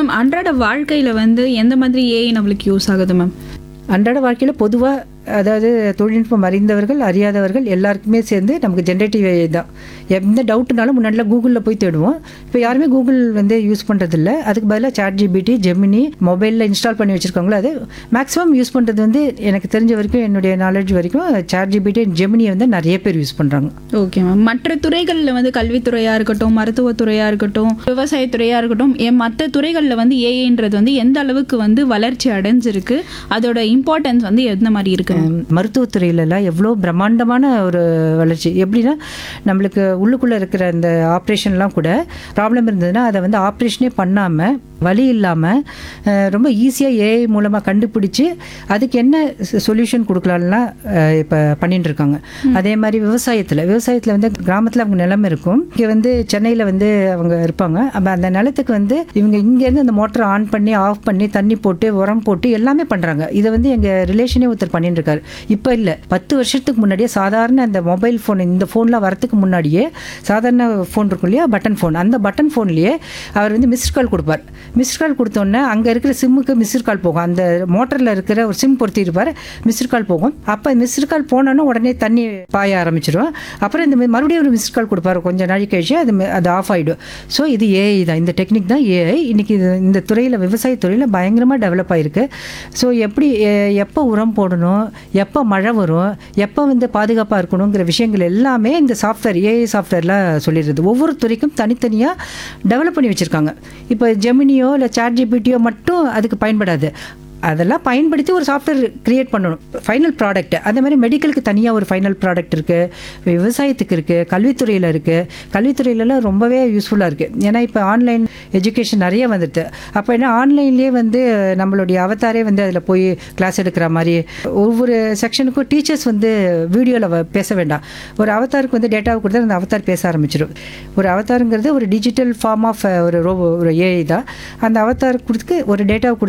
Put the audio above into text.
ma'am அன்றாட வாழ்க்கையில வந்து எந்த மாதிரி ஏஐ நம்மளுக்கு யூஸ் ஆகுது மேம் அன்றாட வாழ்க்கையில் பொதுவாக அதாவது தொழில்நுட்பம் அறிந்தவர்கள் அறியாதவர்கள் எல்லாருக்குமே சேர்ந்து நமக்கு ஜென்ரேட்டிவ் ஏஐ தான் எந்த டவுட்னாலும் முன்னாடிலாம் கூகுளில் போய் தேடுவோம் இப்போ யாருமே கூகுள் வந்து யூஸ் பண்ணுறதில்ல அதுக்கு பதிலாக சாட் ஜிபிடி ஜெமினி மொபைலில் இன்ஸ்டால் பண்ணி வச்சுருக்காங்களோ அது மேக்ஸிமம் யூஸ் பண்ணுறது வந்து எனக்கு தெரிஞ்ச வரைக்கும் என்னுடைய நாலேஜ் வரைக்கும் சாட் ஜிபிடி ஜெமினி வந்து நிறைய பேர் யூஸ் பண்ணுறாங்க ஓகே மேம் மற்ற துறைகளில் வந்து கல்வித்துறையா இருக்கட்டும் மருத்துவத்துறையா இருக்கட்டும் விவசாயத்துறையா இருக்கட்டும் எ- மற்ற துறைகளில் வந்து ஏஐன்றது வந்து எந்த அளவுக்கு வந்து வளர்ச்சி அடைஞ்சிருக்கு அதோட இம்பார்ட்டன்ஸ் வந்து எந்த மாதிரி இருக்கு ஹம், மருத்துவத்துறையிலலாம் எவ்வளோ பிரம்மாண்டமான ஒரு வளர்ச்சி எப்படின்னா நம்மளுக்கு உள்ளுக்குள்ளே இருக்கிற அந்த ஆப்ரேஷன்லாம் கூட ப்ராப்ளம் இருந்ததுன்னா அதை வந்து ஆப்ரேஷனே பண்ணாமல் வலி இல்லாமல் ரொம்ப ஈஸியாக ஏஐ மூலமாக கண்டுபிடிச்சி அதுக்கு என்ன சொல்யூஷன் கொடுக்கலாம்லாம் இப்போ பண்ணிட்டு இருக்காங்க அதே மாதிரி விவசாயத்தில் விவசாயத்தில் வந்து கிராமத்தில் அவங்க நிலம் இருக்கும் இங்கே வந்து சென்னையில் வந்து அவங்க இருப்பாங்க அப்போ அந்த நிலத்துக்கு வந்து இவங்க இங்கேருந்து அந்த மோட்டரை ஆன் பண்ணி ஆஃப் பண்ணி தண்ணி போட்டு உரம் போட்டு எல்லாமே பண்ணுறாங்க இதை வந்து எங்கள் ரிலேஷனே ஒருத்தர் பண்ணிட்டு இருக்காரு இப்போ இல்லை பத்து வருஷத்துக்கு முன்னாடியே சாதாரண அந்த மொபைல் ஃபோன் இந்த ஃபோன்லாம் வரத்துக்கு முன்னாடியே சாதாரண ஃபோன் இருக்கும் இல்லையா பட்டன் ஃபோன் அந்த பட்டன் ஃபோன்லேயே அவர் வந்து மிஸ்ட் கால் கொடுப்பார் மிஸ்ட் கால் கொடுத்தோன்னே அங்கே இருக்கிற சிம்முக்கு மிஸ்ட் கால் போகும் அந்த மோட்டரில் இருக்கிற ஒரு சிம் பொருத்தி இருப்பார் மிஸ்ட் கால் போகும் அப்போ மிஸ்ட் கால் போனோன்னே உடனே தண்ணி பாய ஆரம்பிச்சிடும் அப்புறம் இந்த மாதிரி மறுபடியும் ஒரு மிஸ்ட் கால் கொடுப்பாரு கொஞ்சம் நாளைக்கு கழிச்சு அது ம- அது ஆஃப் ஆகிடும் ஸோ இது ஏஐ தான் இந்த டெக்னிக் தான் ஏஐ இன்னைக்கு இது இந்த துறையில் விவசாய துறையில் பயங்கரமாக டெவலப் ஆயிருக்கு ஸோ எப்படி எ- எப்போ உரம் போடணும் எப்போ மழை வரும் எப்போ வந்து பாதுகாப்பாக இருக்கணுங்கிற விஷயங்கள் எல்லாமே இந்த சாஃப்ட்வேர் ஏஐ சாஃப்ட்வேரில் சொல்லிடுறது ஒவ்வொரு துறைக்கும் தனித்தனியாக டெவலப் பண்ணி வச்சுருக்காங்க இப்போ ஜெமினியோ இல்லை சாட் ஜிபிடியோ மட்டும் அதுக்கு பயன்படாது அதெல்லாம் பயன்படுத்தி ஒரு சாஃப்ட்வேர் கிரியேட் பண்ணணும் ஃபைனல் ப்ராடக்ட் அதே மாதிரி மெடிக்கலுக்கு தனியாக ஒரு ஃபைனல் ப்ராடக்ட் இருக்குது விவசாயத்துக்கு இருக்குது கல்வித்துறையில் இருக்குது கல்வித்துறையிலலாம் ரொம்பவே யூஸ்ஃபுல்லாக இருக்குது ஏன்னா இப்போ ஆன்லைன் எஜுகேஷன் நிறைய வந்துடுது அப்போ என்ன ஆன்லைன்லேயே வந்து நம்மளுடைய அவதாரே வந்து அதில் போய் கிளாஸ் எடுக்கிற மாதிரி ஒவ்வொரு செக்ஷனுக்கும் டீச்சர்ஸ் வந்து வீடியோவில் பேச வேண்டாம் ஒரு அவதாருக்கு வந்து டேட்டாவை கொடுத்தா அந்த அவதார் பேச ஆரம்பிச்சிடும் ஒரு அவதாருங்கிறது ஒரு டிஜிட்டல் ஃபார்ம் ஆஃப் ஒரு ரோபோ ஒரு ஏஐ தான் அந்த அவதார் கொடுத்து ஒரு டேட்டாவை